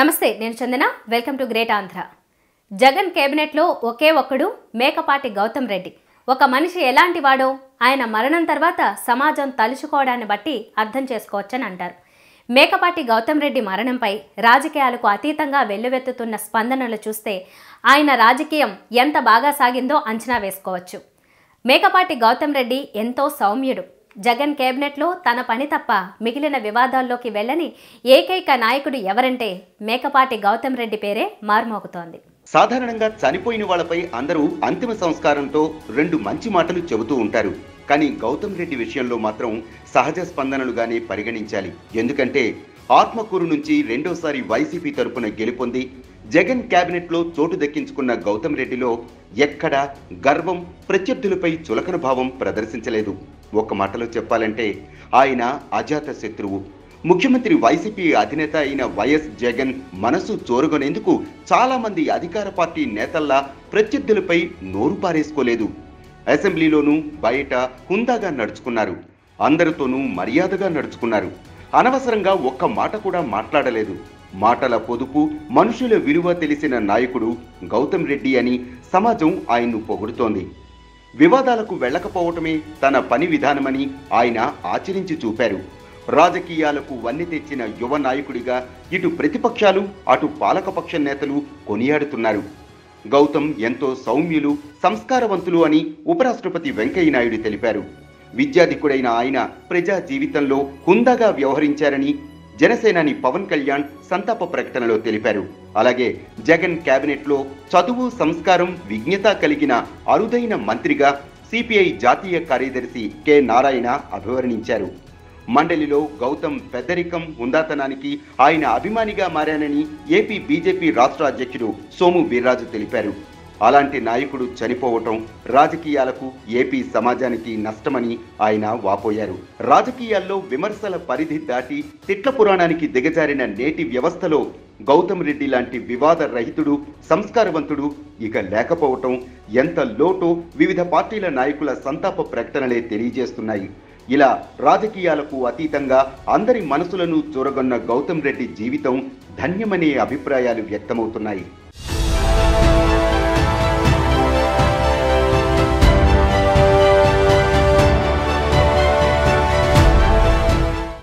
నమస్తే నేను Chandana welcome to great Andhra Jagan కేబినెట్లో ఒకే ఒక్కడు మేకపాటి గౌతమ్ రెడ్డి ఒక మనిషి ఎలాంటి వాడో ఆయన మరణం తర్వాత సమాజం తలుచుకోవడాన్ని బట్టి అర్థం చేసుకోవచ్చని అంటారు మేకపాటి గౌతమ్ రెడ్డి మరణంపై రాజకీయాలకు అతీతంగా వెల్లువెత్తుతున్న స్పందనలు చూస్తే ఆయన రాజకీయం ఎంత బాగా సాగిందో అంచనా వేసుకోవచ్చు మేకపాటి గౌతమ్ రెడ్డి ఎంతో సౌమ్యుడు జగన్ కేబినెట్లో తన పని తప్ప మిగిలిన వివాదాల్లోకి వెళ్ళని ఏకైక నాయకుడు ఎవరంటే మేకపాటి గౌతమ్ రెడ్డి పేరే మార్మోగుతోంది సాధారణంగా చనిపోయిన వాళ్ళపై అందరూ అంతిమ సంస్కారంతో రెండు మంచి మాటలు చెబుతూ ఉంటారు కానీ గౌతమ్ రెడ్డి విషయంలో మాత్రం సహజ స్పందనలుగానే పరిగణించాలి ఎందుకంటే ఆత్మకూరు నుంచి రెండోసారి వైసీపీ తరపున గెలుపొంది జగన్ కేబినెట్లో చోటు దక్కించుకున్న గౌతమ్ రెడ్డిలో ఎక్కడా గర్వం ప్రత్యర్థులపై చులకన భావం ప్రదర్శించలేదు ఒక మాటలో చెప్పాలంటే ఆయన అజాత శత్రువు ముఖ్యమంత్రి వైసీపీ అధినేత అయిన వైఎస్ జగన్ మనసు చోరుగొనేందుకు చాలా మంది అధికార పార్టీ నేతల్లా ప్రత్యర్థులపై నోరు పారేసుకోలేదు అసెంబ్లీలోనూ బయట హుందాగా నడుచుకున్నారు అందరితోనూ మర్యాదగా నడుచుకున్నారు అనవసరంగా ఒక్క మాట కూడా మాట్లాడలేదు మాటల పొదుపు మనుషుల విలువ తెలిసిన నాయకుడు గౌతమ్ రెడ్డి అని సమాజం ఆయన్ను పొగుడుతోంది వివాదాలకు వెళ్ళకపోవటమే తన పని విధానమని ఆయన ఆచరించి చూపారు రాజకీయాలకు వన్నె తెచ్చిన యువ నాయకుడిగా ఇటు ప్రతిపక్షాలు అటు పాలకపక్ష నేతలు కొనియాడుతున్నారు గౌతమ్ ఎంతో సౌమ్యులు సంస్కారవంతులు అని ఉపరాష్ట్రపతి వెంకయ్యనాయుడు తెలిపారు విద్యాధికుడైన ఆయన ప్రజా జీవితంలో హుందాగా వ్యవహరించారని జనసేనాని పవన్ కళ్యాణ్ సంతాప ప్రకటనలో తెలిపారు అలాగే జగన్ కేబినెట్లో చదువు సంస్కారం విజ్ఞత కలిగిన అరుదైన మంత్రిగా సిపిఐ జాతీయ కార్యదర్శి కె నారాయణ అభివర్ణించారు మండలిలో గౌతమ్ పెద్దరికం ఉందాతనానికి ఆయన అభిమానిగా మారానని ఏపీ బీజేపీ రాష్ట్ర అధ్యక్షుడు సోము వీర్రాజు తెలిపారు అలాంటి నాయకుడు చనిపోవటం రాజకీయాలకు ఏపీ సమాజానికి నష్టమని ఆయన వాపోయారు రాజకీయాల్లో విమర్శల పరిధి దాటి తిట్ల పురాణానికి దిగజారిన నేటి వ్యవస్థలో గౌతమ్ రెడ్డి లాంటి వివాద రహితుడు సంస్కారవంతుడు ఇక లేకపోవటం ఎంత లోటో వివిధ పార్టీల నాయకుల సంతాప ప్రకటనలే తెలియజేస్తున్నాయి ఇలా రాజకీయాలకు అతీతంగా అందరి మనసులను చూరగొన్న గౌతమ్ రెడ్డి జీవితం ధన్యమనే అభిప్రాయాలు వ్యక్తమవుతున్నాయి